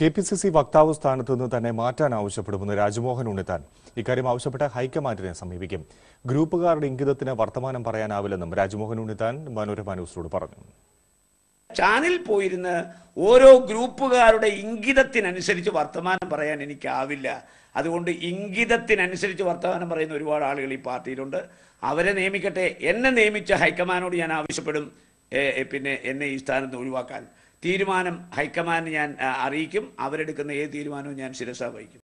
K P C C വക്താവ് സ്ഥാനത്ത് നിന്ന് തന്നെ മാറ്റാൻ ആവശ്യപ്പെടുമെന്ന് രാജ്മോഹൻ ഉണ്ണിത്താൻ ഇക്കാര്യം ആവശ്യപ്പെട്ട ഹൈക്കമാൻഡിനെ സമീപിക്കും ഗ്രൂപ്പുകാരുടെ ഇംഗിതത്തിന് വർത്തമാനം പറയാനാവില്ലെന്നും രാജ്മോഹൻ ഉണ്ണിത്താൻ മനോരമ ന്യൂസിനോട് പറഞ്ഞു ചാനൽ പോയിരുന്ന് ഓരോ ഗ്രൂപ്പുകാരുടെ ഇംഗിതത്തിനനുസരിച്ച് വർത്തമാനം പറയാൻ എനിക്കാവില്ല അതുകൊണ്ട് ഇംഗിതത്തിനനുസരിച്ച് വർത്തമാനം പറയുന്ന ഒരുപാട് ആളുകൾ ഈ പാർട്ടിയിലുണ്ട് അവരെ നിയമിക്കട്ടെ എന്നെ നിയമിച്ച ഹൈക്കമാനോട് ഞാൻ ആവശ്യപ്പെടും ഏ, ഏ, പിന്നെ എന്നെ ഈ സ്ഥാനത്ത് ഒഴിവാക്കാൻ തീരുമാനം ഹൈക്കമാൻഡ് ഞാൻ ആ, അറിയിക്കും അവരെടുക്കുന്ന ഏത് തീരുമാനവും ഞാൻ ശിരസ വഹിക്കും